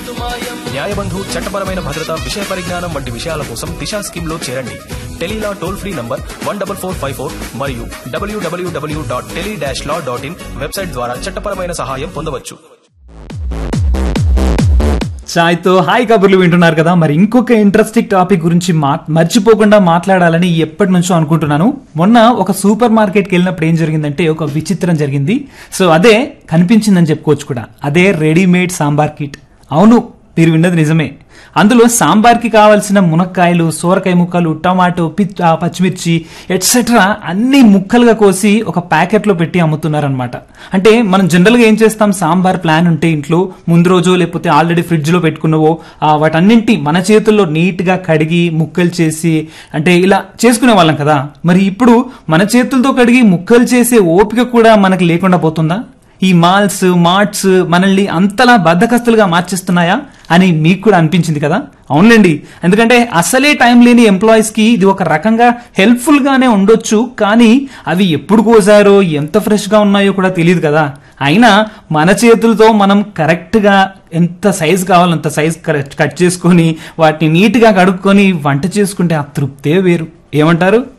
న్యాయబంధు చట్టపరమైన భద్రత విషయ పరిజ్ఞానం వంటి విషయాల కోసం దిశా స్కీమ్ లో చేరండి Tele Law toll free number one double four five four మరియు WWW dot tele dash law dot in website ద్వారా చట్టపరమైన సహాయం పొందవచ్చు చాయ్తో హాయ్ కబుర్లు వింటున్నారు కదా మరి ఇంకొక ఇంట్రెస్టింగ్ టాపిక్ గురించి మా మర్చిపోకుండా మాట్లాడాలని ఎప్పటి నుంచో అనుకుంటున్నాను మొన్న ఒక సూపర్ మార్కెట్కి వెళ్ళినప్పుడు ఏం జరిగిందంటే ఒక విచిత్రం జరిగింది సో అదే కనిపించిందని చెప్పుకోవచ్చు కూడా అదే రెడీమేడ్ సాంబార్ కిట్ అవును మీరు విన్నది నిజమే అందులో సాంబార్కి కావాల్సిన మునక్కాయలు సోరకాయ ముక్కలు టమాటో పిచ్ ఆ, పచ్చిమిర్చి ఎట్సెట్రా అన్ని ముక్కలుగా కోసి ఒక ప్యాకెట్లో పెట్టి అమ్ముతున్నారనమాట అంటే మనం జనరల్గా ఏం చేస్తాం సాంబార్ ప్లాన్ ఉంటే ఇంట్లో ముందు రోజు లేకపోతే ఆల్రెడీ ఫ్రిడ్జ్లో పెట్టుకున్నవో ఆ, వాటన్నింటి మన చేతుల్లో నీట్గా కడిగి ముక్కలు చేసి అంటే ఇలా చేసుకునే వాళ్ళం కదా మరి ఇప్పుడు మన చేతులతో కడిగి ముక్కలు చేసే ఓపిక కూడా మనకి లేకుండా పోతుందా ఈ మాల్స్ మార్ట్స్ మనల్ని అంతలా బద్దకస్తులుగా మార్చేస్తున్నాయా అని మీకు కూడా అనిపించింది కదా అవునులేండి ఎందుకంటే అసలే టైం లేని ఎంప్లాయీస్ కి ఇది ఒక రకంగా హెల్ప్ఫుల్ గానే ఉండొచ్చు కానీ అవి ఎప్పుడు కోసారో ఎంత ఫ్రెష్ గా ఉన్నాయో కూడా తెలియదు కదా అయినా మన చేతులతో మనం కరెక్ట్ గా ఎంత సైజ్ కావాలో అంత సైజ్ కట్ చేసుకొని వాటిని నీట్ గా కడుక్కొని వంట చేసుకుంటే ఆ తృప్తే వేరు ఏమంటారు